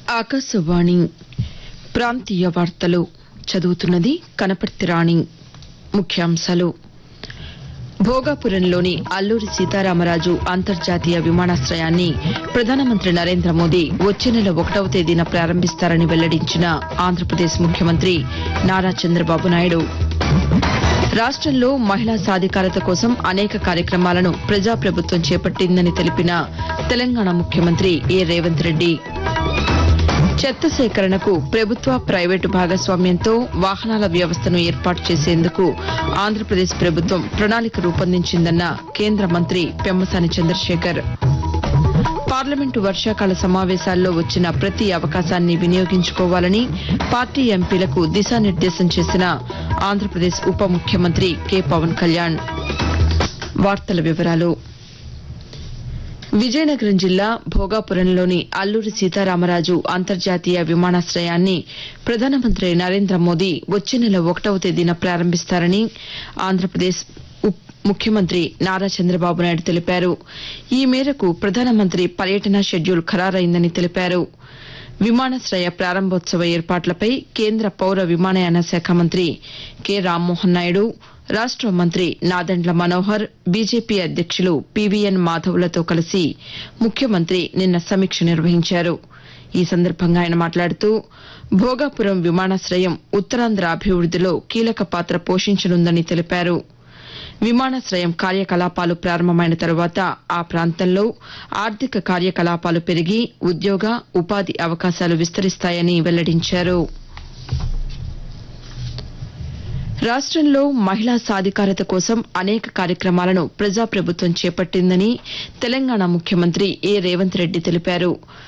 ఆకాశవాణి ప్రాంతీయ వార్తలు చదువుతున్నది కనపర్తి రాణి ముఖ్యాంశాలు భోగాపురంలోని అల్లూరి సీతారామరాజు అంతర్జాతీయ విమానాశ్రయాన్ని ప్రధానమంత్రి నరేంద్ర మోదీ వచ్చే నెల ఒకటవ తేదీన ప్రారంభిస్తారని వెల్లడించిన ఆంధ్రప్రదేశ్ ముఖ్యమంత్రి నారా చంద్రబాబు నాయుడు రాష్టంలో మహిళా సాధికారత కోసం అనేక కార్యక్రమాలను ప్రజాప్రభుత్వం చేపట్టిందని తెలిపిన తెలంగాణ ముఖ్యమంత్రి ఏ రేవంత్ రెడ్డి చెత్త సేకరణకు ప్రభుత్వ ప్రైవేటు భాగస్వామ్యంతో వాహనాల వ్యవస్థను ఏర్పాటు చేసేందుకు ఆంధ్రప్రదేశ్ ప్రభుత్వం ప్రణాళిక రూపొందించిందన్న కేంద్ర మంత్రి పెమ్మసాని చంద్రశేఖర్ పార్లమెంటు వర్షాకాల సమావేశాల్లో వచ్చిన ప్రతి అవకాశాన్ని వినియోగించుకోవాలని పార్టీ ఎంపీలకు దిశానిర్దేశం చేసిన ఆంధ్రప్రదేశ్ ఉప ముఖ్యమంత్రి కె పవన్ కళ్యాణ్ వార్తల వివరాలు విజయనగరం జిల్లా భోగాపురంలోని అల్లూరి సీతారామరాజు అంతర్జాతీయ విమానాశ్రయాన్ని ప్రధానమంత్రి నరేంద్ర మోదీ వచ్చే నెల ఒకటవ తేదీన ప్రారంభిస్తారని ఆంధ్రప్రదేశ్ ఉప్ ముఖ్యమంత్రి నారా చంద్రబాబు నాయుడు తెలిపారు ఈ మేరకు ప్రధానమంత్రి పర్యటన షెడ్యూల్ ఖరారైందని తెలిపారు విమానాశ్రయ ప్రారంభోత్సవ ఏర్పాట్లపై కేంద్ర పౌర విమానయాన శాఖ మంత్రి కె రామ్మోహన్ నాయుడు రాష్ట మంత్రి నాదెండ్ల మనోహర్ బీజేపీ అధ్యక్షులు పీవీఎన్ మాధవ్లతో కలిసి ముఖ్యమంత్రి నిన్న సమీక్ష నిర్వహించారు ఈ సందర్భంగా ఆయన మాట్లాడుతూ భోగాపురం విమానాశ్రయం ఉత్తరాంధ్ర అభివృద్దిలో కీలక పాత్ర పోషించనుందని తెలిపారు విమానాశ్రయం కార్యకలాపాలు ప్రారంభమైన తరువాత ఆ ప్రాంతంలో ఆర్థిక కార్యకలాపాలు పెరిగి ఉద్యోగ ఉపాధి అవకాశాలు విస్తరిస్తాయని వెల్లడించారు రాష్టంలో మహిళా సాధికారత కోసం అనేక కార్యక్రమాలను ప్రజాప్రభుత్వం చేపట్టిందని తెలంగాణ ముఖ్యమంత్రి ఏ రేవంత్ రెడ్డి తెలిపారు